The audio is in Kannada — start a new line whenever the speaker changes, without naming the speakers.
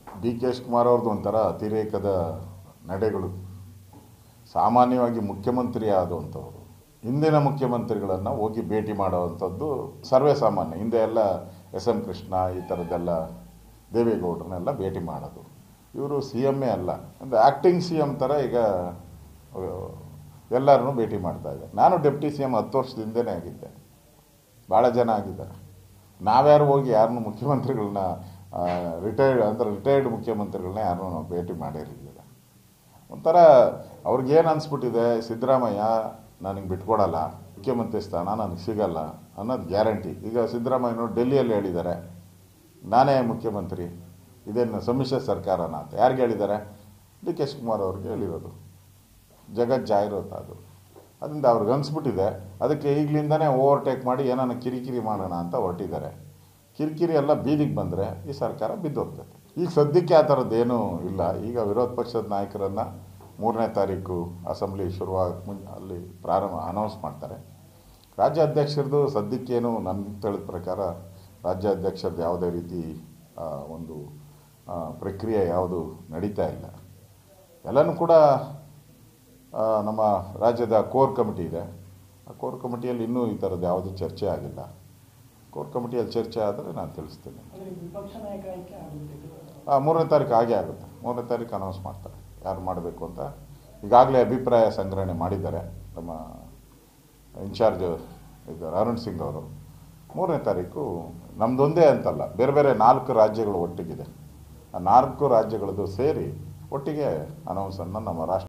ಡಿ ಕೆ ಶಿವಕುಮಾರ್ ಅವ್ರದ್ದು ಒಂಥರ ಅತಿರೇಕದ ನಡೆಗಳು ಸಾಮಾನ್ಯವಾಗಿ ಮುಖ್ಯಮಂತ್ರಿ ಆದಂಥವ್ರು ಹಿಂದಿನ ಮುಖ್ಯಮಂತ್ರಿಗಳನ್ನು ಹೋಗಿ ಭೇಟಿ ಮಾಡುವಂಥದ್ದು ಸರ್ವೇ ಸಾಮಾನ್ಯ ಹಿಂದೆ ಎಲ್ಲ ಎಸ್ ಎಂ ಕೃಷ್ಣ ಈ ಥರದ್ದೆಲ್ಲ ದೇವೇಗೌಡರನ್ನೆಲ್ಲ ಭೇಟಿ ಮಾಡೋದು ಇವರು ಸಿ ಎಮ್ಮೇ ಅಲ್ಲ ಒಂದು ಆ್ಯಕ್ಟಿಂಗ್ ಸಿ ಎಮ್ ಥರ ಈಗ ಎಲ್ಲರನ್ನೂ ಭೇಟಿ ಮಾಡ್ತಾ ಇದ್ದಾರೆ ನಾನು ಡೆಪ್ಟಿ ಸಿ ಎಮ್ ಹತ್ತು ವರ್ಷದಿಂದನೇ ಆಗಿದ್ದೆ ಭಾಳ ಜನ ಆಗಿದ್ದಾರೆ ನಾವ್ಯಾರು ಹೋಗಿ ಯಾರನ್ನೂ ಮುಖ್ಯಮಂತ್ರಿಗಳನ್ನ ರಿಟೈರ್ಡ್ ಅಂದರೆ ರಿಟೈರ್ಡ್ ಮುಖ್ಯಮಂತ್ರಿಗಳನ್ನ ಯಾರನ್ನೂ ನಾವು ಭೇಟಿ ಮಾಡಿರಲಿಲ್ಲ ಒಂಥರ ಅವ್ರಿಗೇನು ಅನಿಸ್ಬಿಟ್ಟಿದೆ ಸಿದ್ದರಾಮಯ್ಯ ನನಗೆ ಬಿಟ್ಕೊಡಲ್ಲ ಮುಖ್ಯಮಂತ್ರಿ ಸ್ಥಾನ ನನಗೆ ಸಿಗಲ್ಲ ಅನ್ನೋದು ಗ್ಯಾರಂಟಿ ಈಗ ಸಿದ್ದರಾಮಯ್ಯನವರು ಡೆಲ್ಲಿಯಲ್ಲಿ ಹೇಳಿದ್ದಾರೆ ನಾನೇ ಮುಖ್ಯಮಂತ್ರಿ ಇದೇನು ಸಮ್ಮಿಶ್ರ ಸರ್ಕಾರನ ಅಂತ ಯಾರಿಗೆ ಹೇಳಿದ್ದಾರೆ ಡಿ ಕೆ ಶಿವಕುಮಾರ್ ಅವ್ರಿಗೆ ಹೇಳಿರೋದು ಜಗತ್ ಜಾಹಿರೋತ ಅದು ಅದರಿಂದ ಅವ್ರಿಗೆ ಅನಿಸ್ಬಿಟ್ಟಿದೆ ಅದಕ್ಕೆ ಈಗಲಿಂದನೇ ಓವರ್ಟೇಕ್ ಮಾಡಿ ಏನಾನ ಕಿರಿಕಿರಿ ಮಾಡೋಣ ಅಂತ ಹೊರಟಿದ್ದಾರೆ ಕಿರಿಕಿರಿ ಎಲ್ಲ ಬೀದಿಗೆ ಬಂದರೆ ಈ ಸರ್ಕಾರ ಬಿದ್ದೋಗ್ತದೆ ಈಗ ಸದ್ಯಕ್ಕೆ ಆ ಥರದ್ದೇನೂ ಇಲ್ಲ ಈಗ ವಿರೋಧ ಪಕ್ಷದ ನಾಯಕರನ್ನು ಮೂರನೇ ತಾರೀಕು ಅಸೆಂಬ್ಲಿ ಶುರುವಾಗ ಮುನ್ ಅಲ್ಲಿ ಪ್ರಾರಂಭ ಅನೌನ್ಸ್ ಮಾಡ್ತಾರೆ ರಾಜ್ಯ ಅಧ್ಯಕ್ಷರದು ಸದ್ಯಕ್ಕೇನು ನನಗೆ ತಿಳಿದ ಪ್ರಕಾರ ರಾಜ್ಯ ಅಧ್ಯಕ್ಷರದ್ದು ಯಾವುದೇ ರೀತಿ ಆ, ಒಂದು ಆ, ಪ್ರಕ್ರಿಯೆ ಯಾವುದು ನಡೀತಾ ಇಲ್ಲ ಎಲ್ಲನೂ ಕೂಡ ಆ, ನಮ್ಮ ರಾಜ್ಯದ ಕೋರ್ ಕಮಿಟಿ ಇದೆ ಆ ಕೋರ್ ಕಮಿಟಿಯಲ್ಲಿ ಇನ್ನೂ ಈ ಥರದ್ದು ಯಾವುದೂ ಚರ್ಚೆ ಆಗಿಲ್ಲ ಕೋರ್ ಕಮಿಟಿಯಲ್ಲಿ ಚರ್ಚೆ ಆದರೆ ನಾನು ತಿಳಿಸ್ತೇನೆ
ಅಂದ್ರೆ ವಿಪಕ್ಷ ನಾಯಕ ಆಯ್ಕೆ ಆಗುತ್ತೆ ಇದು.
ಆ, ಮೂರನೇ ತಾರೀಕು ಆಗೇ ಆಗುತ್ತೆ ಮೂರನೇ ತಾರೀಕು ಅನೌನ್ಸ್ ಮಾಡ್ತಾರೆ ಯಾರು ಮಾಡಬೇಕು ಅಂತ ಈಗಾಗಲೇ ಅಭಿಪ್ರಾಯ ಸಂಗ್ರಹಣೆ ಮಾಡಿದ್ದಾರೆ ನಮ್ಮ ಇನ್ಚಾರ್ಜ್ ಇದು ಅರುಣ್ ಸಿಂಗ್ ಅವರು ಮೂರನೇ ತಾರೀಕು ನಮ್ಮದೊಂದೇ ಅಂತಲ್ಲ ಬೇರೆ ಬೇರೆ ನಾಲ್ಕು ರಾಜ್ಯಗಳು ಒಟ್ಟಿಗಿದೆ ಆ ನಾಲ್ಕು ರಾಜ್ಯಗಳದ್ದು ಸೇರಿ ಒಟ್ಟಿಗೆ ಅನೌನ್ಸನ್ನು ನಮ್ಮ ರಾಷ್ಟ್ರ